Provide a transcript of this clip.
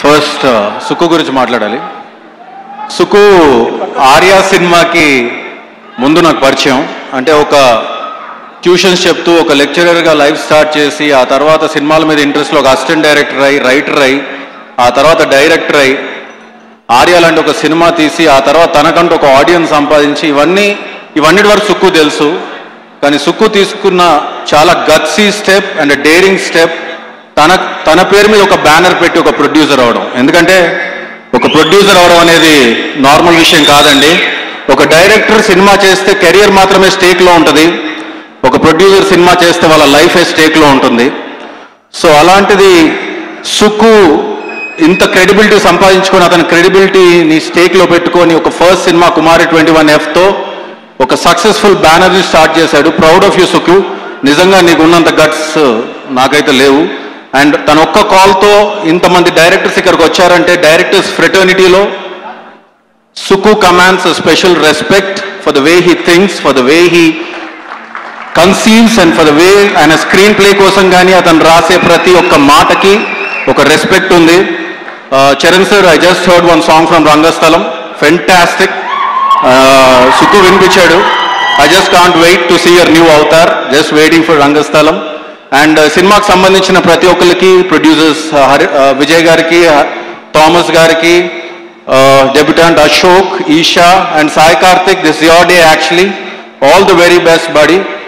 first Sukku గురించి మాట్లాడాలి సుకు ఆర్యా సినిమాకి ముందు నాకు పరిచయం అంటే ఒక ట్యూషన్స్ చెప్తూ ఒక లెక్చరర్గా లైఫ్ స్టార్ట్ చేసి ఆ తర్వాత సినిమాల మీద ఇంట్రెస్ట్లో ఒక అసిస్టెంట్ డైరెక్టర్ అయి రైటర్ అయి ఆ తర్వాత డైరెక్టర్ అయి ఆర్య లాంటి ఒక సినిమా తీసి ఆ తర్వాత తనకంటూ ఒక ఆడియన్స్ సంపాదించి ఇవన్నీ ఇవన్నిటి వరకు సుక్కు తెలుసు కానీ సుక్కు తీసుకున్న చాలా gutsy step and daring step తన తన పేరు మీద ఒక బ్యానర్ పెట్టి ఒక ప్రొడ్యూసర్ అవడం ఎందుకంటే ఒక ప్రొడ్యూసర్ అవడం అనేది నార్మల్ విషయం కాదండి ఒక డైరెక్టర్ సినిమా చేస్తే కెరియర్ మాత్రమే స్టేక్లో ఉంటుంది ఒక ప్రొడ్యూసర్ సినిమా చేస్తే వాళ్ళ లైఫే స్టేక్లో ఉంటుంది సో అలాంటిది సుక్కు ఇంత క్రెడిబిలిటీ సంపాదించుకొని అతని క్రెడిబిలిటీని స్టేక్లో పెట్టుకొని ఒక first cinema Kumari twenty one ఎఫ్తో ఒక సక్సెస్ఫుల్ బ్యానర్ని స్టార్ట్ చేశాడు ప్రౌడ్ ఆఫ్ యూ సుక్కు నిజంగా నీకు ఉన్నంత గట్స్ నాకైతే లేవు అండ్ తన ఒక్క కాల్తో ఇంతమంది డైరెక్టర్స్ ఇక్కడికి వచ్చారంటే డైరెక్టర్స్ ఫ్రెటర్నిటీలో Suku commands special respect for the way he things for the way he conceives and for the way ఆయన స్క్రీన్ ప్లే కోసం కానీ అతను రాసే ప్రతి ఒక్క మాటకి ఒక రెస్పెక్ట్ ఉంది Charan sir I just heard one song from Rangasthalam fantastic Sukku వినిపించాడు I just can't wait to see your new avatar just waiting for Rangasthalam and సినిమాకి సంబంధించిన ప్రతి ఒక్కరికి ప్రొడ్యూసర్స్ హరి uh, విజయ్ గారికి థామస్ గారికి debutant Ashok Esha and Sai Karthik this your day actually all the very best body